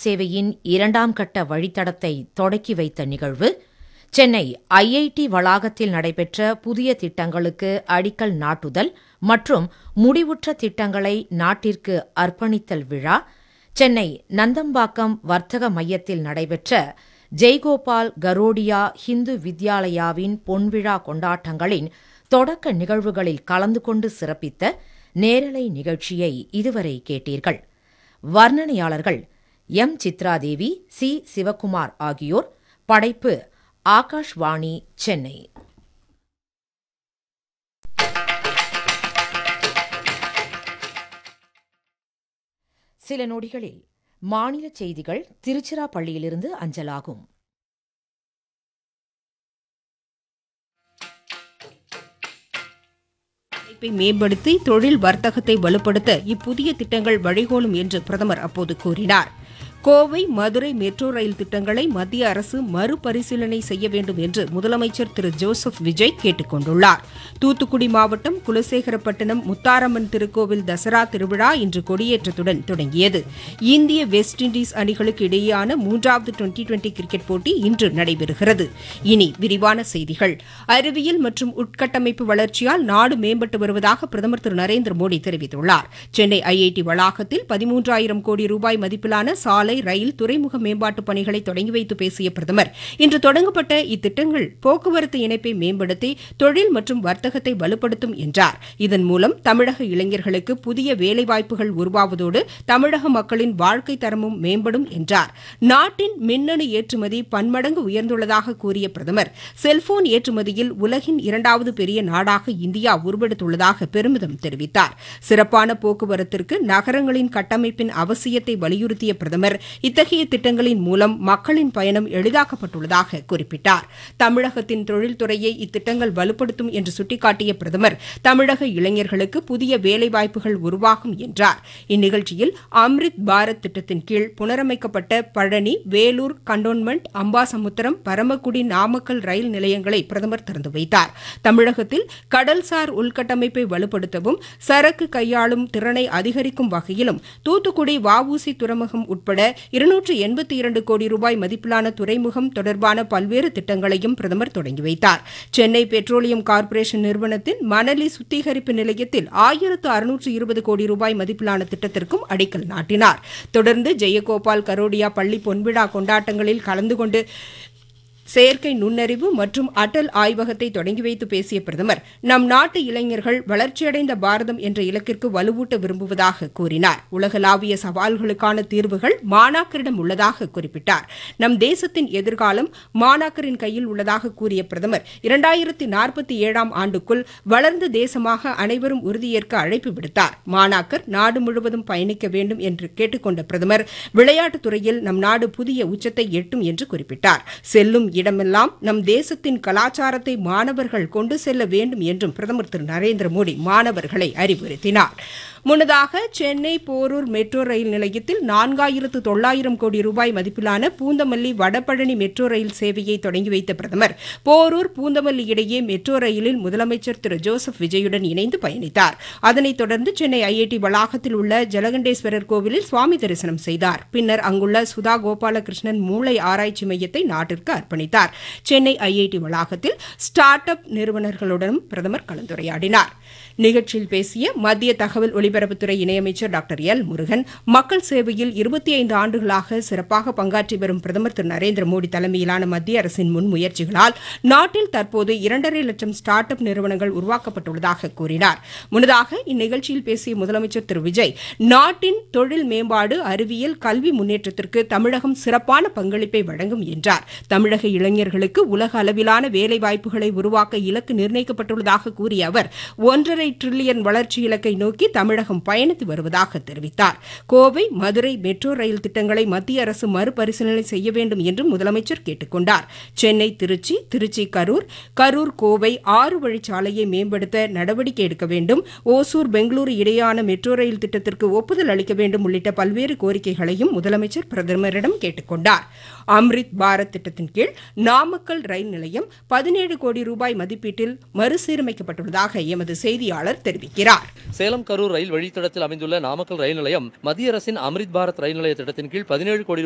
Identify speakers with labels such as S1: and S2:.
S1: சேவையின் இரண்டாம் கட்ட வழித்தடத்தை தொடக்கி வைத்த நிகழ்வு சென்னை ஐஐடி வளாகத்தில் நடைபெற்ற புதிய திட்டங்களுக்கு அடிக்கல் நாட்டுதல் மற்றும் முடிவுற்ற திட்டங்களை நாட்டிற்கு அர்ப்பணித்தல் விழா சென்னை நந்தம்பாக்கம் வர்த்தக மையத்தில் நடைபெற்ற ஜெய்கோபால் கரோடியா ஹிந்து வித்யாலயாவின் பொன்விழா கொண்டாட்டங்களின் தொடக்க நிகழ்வுகளில் கலந்து கொண்டு சிறப்பித்த நேரலை நிகழ்ச்சியை இதுவரை கேட்டீர்கள் வர்ணனையாளர்கள் எம் சித்ராதேவி சி சிவகுமார் ஆகியோர் படைப்பு ஆகாஷ்வாணி சென்னை சில நொடிகளில் மாநில செய்திகள் திருச்சிராப்பள்ளியிலிருந்து அஞ்சலாகும்
S2: அமைப்பை மேம்படுத்தி தொழில் வர்த்தகத்தை வலுப்படுத்த இப்புதிய திட்டங்கள் வழிகோலும் என்று பிரதமர் அப்போது கூறினார் கோவை மதுரை மெட்ரோ ரயில் திட்டங்களை மத்திய அரசு மறுபரிசீலனை செய்ய வேண்டும் என்று முதலமைச்சர் திரு ஜோசப் விஜய் கேட்டுக் கொண்டுள்ளார் தூத்துக்குடி மாவட்டம் குலசேகரப்பட்டினம் முத்தாரம்மன் திருக்கோவில் தசரா திருவிழா இன்று கொடியேற்றத்துடன் தொடங்கியது இந்திய வெஸ்ட் இண்டீஸ் அணிகளுக்கு இடையேயான மூன்றாவது டுவெண்டி டுவெண்டி கிரிக்கெட் போட்டி இன்று நடைபெறுகிறது இனி விரிவான செய்திகள் அறிவியல் மற்றும் உட்கட்டமைப்பு வளர்ச்சியால் நாடு மேம்பட்டு வருவதாக பிரதமர் திரு நரேந்திர மோடி தெரிவித்துள்ளார் சென்னை ஐஐடி வளாகத்தில் பதிமூன்றாயிரம் கோடி ரூபாய் மதிப்பிலான சாலை ரயில் துறைமுக மேம்பாட்டு பணிகளை தொடங்கி வைத்து பேசிய பிரதமர் இன்று தொடங்கப்பட்ட இத்திட்டங்கள் போக்குவரத்து இணைப்பை மேம்படுத்தி தொழில் மற்றும் வர்த்தகத்தை வலுப்படுத்தும் என்றார் இதன் மூலம் தமிழக இளைஞர்களுக்கு புதிய வேலைவாய்ப்புகள் உருவாவதோடு தமிழக மக்களின் வாழ்க்கை தரமும் மேம்படும் என்றார் நாட்டின் மின்னணு ஏற்றுமதி பன்மடங்கு உயர்ந்துள்ளதாக கூறிய பிரதமர் செல்போன் ஏற்றுமதியில் உலகின் இரண்டாவது பெரிய நாடாக இந்தியா உருவெடுத்துள்ளதாக பெருமிதம் தெரிவித்தார் சிறப்பான போக்குவரத்திற்கு நகரங்களின் கட்டமைப்பின் அவசியத்தை வலியுறுத்திய பிரதமர் இத்தகைய திட்டங்களின் மூலம் மக்களின் பயணம் எளிதாக்கப்பட்டுள்ளதாக குறிப்பிட்டார் தமிழகத்தின் தொழில்துறையை இத்திட்டங்கள் வலுப்படுத்தும் என்று சுட்டிக்காட்டிய பிரதமர் தமிழக இளைஞர்களுக்கு புதிய வேலைவாய்ப்புகள் உருவாகும் என்றார் இந்நிகழ்ச்சியில் அம்ரித் பாரத் திட்டத்தின் கீழ் புனரமைக்கப்பட்ட பழனி வேலூர் கண்டோன்மெண்ட் அம்பாசமுத்திரம் பரமக்குடி நாமக்கல் ரயில் நிலையங்களை பிரதமர் திறந்து வைத்தார் தமிழகத்தில் கடல்சார் உள்கட்டமைப்பை வலுப்படுத்தவும் சரக்கு கையாளும் திறனை அதிகரிக்கும் வகையிலும் தூத்துக்குடி வஉசி துறைமுகம் உட்பட இருநூற்று எண்பத்தி இரண்டு கோடி ரூபாய் மதிப்பிலான துறைமுகம் தொடர்பான பல்வேறு திட்டங்களையும் பிரதமர் தொடங்கி வைத்தார் சென்னை பெட்ரோலியம் கார்ப்பரேஷன் நிறுவனத்தின் மணலி சுத்திகரிப்பு நிலையத்தில் ஆயிரத்து அறுநூற்று இருபது கோடி ரூபாய் மதிப்பிலான திட்டத்திற்கும் அடிக்கல் நாட்டினார் தொடர்ந்து ஜெயகோபால் கரோடியா பள்ளி பொன்விழா கொண்டாட்டங்களில் கலந்து கொண்டு செயற்கை நுண்ணறிவு மற்றும் அடல் ஆய்வகத்தை தொடங்கி வைத்து பேசிய பிரதமர் நம் நாட்டு இளைஞர்கள் வளர்ச்சியடைந்த பாரதம் என்ற இலக்கிற்கு வலுவூட்ட விரும்புவதாக கூறினார் உலகளாவிய சவால்களுக்கான தீர்வுகள் மாணாக்கரிடம் உள்ளதாக குறிப்பிட்டார் நம் தேசத்தின் எதிர்காலம் மாணாக்கரின் கையில் உள்ளதாக கூறிய பிரதமர் இரண்டாயிரத்தி நாற்பத்தி ஏழாம் ஆண்டுக்குள் வளர்ந்த தேசமாக அனைவரும் உறுதியேற்க அழைப்பு விடுத்தார் மாணாக்கர் நாடு முழுவதும் பயணிக்க வேண்டும் என்று கேட்டுக்கொண்ட பிரதமர் விளையாட்டுத் துறையில் நம் நாடு புதிய உச்சத்தை எட்டும் என்று குறிப்பிட்டார் செல்லும் இடமெல்லாம் நம் தேசத்தின் கலாச்சாரத்தை மாணவர்கள் கொண்டு செல்ல வேண்டும் என்றும் பிரதமர் திரு நரேந்திர மோடி மாணவர்களை அறிவுறுத்தினார் முன்னதாக சென்னை போரூர் மெட்ரோ ரயில் நிலையத்தில் நான்காயிரத்து தொள்ளாயிரம் கோடி ரூபாய் மதிப்பிலான பூந்தமல்லி வடபழனி மெட்ரோ ரயில் சேவையை தொடங்கி வைத்த பிரதமர் போரூர் பூந்தமல்லி இடையே மெட்ரோ ரயிலில் முதலமைச்சர் திரு ஜோசப் விஜயுடன் இணைந்து பயணித்தார் அதனைத் தொடர்ந்து சென்னை ஐஐடி வளாகத்தில் உள்ள ஜலகண்டேஸ்வரர் கோவிலில் சுவாமி தரிசனம் செய்தார் பின்னர் அங்குள்ள சுதா கோபாலகிருஷ்ணன் மூளை ஆராய்ச்சி மையத்தை நாட்டிற்கு அர்ப்பணித்தார் சென்னை ஐஐடி வளாகத்தில் ஸ்டார்ட் அப் நிறுவனர்களுடனும் பிரதமர் கலந்துரையாடினார் நிகழ்ச்சியில் பேசிய மத்திய தகவல் ஒலிபரப்புத்துறை இணையமைச்சர் டாக்டர் எல் முருகன் மக்கள் சேவையில் இருபத்தி ஐந்து ஆண்டுகளாக சிறப்பாக பங்காற்றி வரும் பிரதமர் திரு நரேந்திர மோடி தலைமையிலான மத்திய அரசின் முன்முயற்சிகளால் நாட்டில் தற்போது இரண்டரை லட்சம் ஸ்டார்ட் அப் நிறுவனங்கள் உருவாக்கப்பட்டுள்ளதாக கூறினார் முன்னதாக இந்நிகழ்ச்சியில் பேசிய முதலமைச்சர் திரு விஜய் நாட்டின் தொழில் மேம்பாடு அறிவியல் கல்வி முன்னேற்றத்திற்கு தமிழகம் சிறப்பான பங்களிப்பை வழங்கும் என்றார் தமிழக இளைஞர்களுக்கு உலக அளவிலான வேலைவாய்ப்புகளை உருவாக்க இலக்கு நிர்ணயிக்கப்பட்டுள்ளதாக கூறிய அவர் ஒன்றரை டிரில்லியன் வளர்ச்சி இலக்கை நோக்கி தமிழகம் பயணித்து வருவதாக தெரிவித்தார் கோவை மதுரை மெட்ரோ ரயில் திட்டங்களை மத்திய அரசு மறுபரிசீலனை செய்ய வேண்டும் என்றும் முதலமைச்சர் கேட்டுக் கொண்டார் சென்னை திருச்சி திருச்சி கரூர் கரூர் கோவை ஆறு வழிச்சாலையை மேம்படுத்த நடவடிக்கை எடுக்க வேண்டும் ஓசூர் பெங்களூரு இடையேயான மெட்ரோ ரயில் திட்டத்திற்கு ஒப்புதல் அளிக்க வேண்டும் உள்ளிட்ட பல்வேறு கோரிக்கைகளையும் முதலமைச்சர் பிரதமரிடம் கேட்டுக் கொண்டார் அம்ரித் பாரத் திட்டத்தின் கீழ் நாமக்கல் ரயில் நிலையம் பதினேழு கோடி ரூபாய் மதிப்பீட்டில் மறுசீரமைக்கப்பட்டுள்ளதாக எமது செய்தியாளர் தெரிவிக்கிறார்
S3: சேலம் கரூர் ரயில் வழித்தடத்தில் அமைந்துள்ள நாமக்கல் ரயில் நிலையம் மத்திய அரசின் அம்ரித் பாரத் ரயில் நிலைய திட்டத்தின் கீழ் பதினேழு கோடி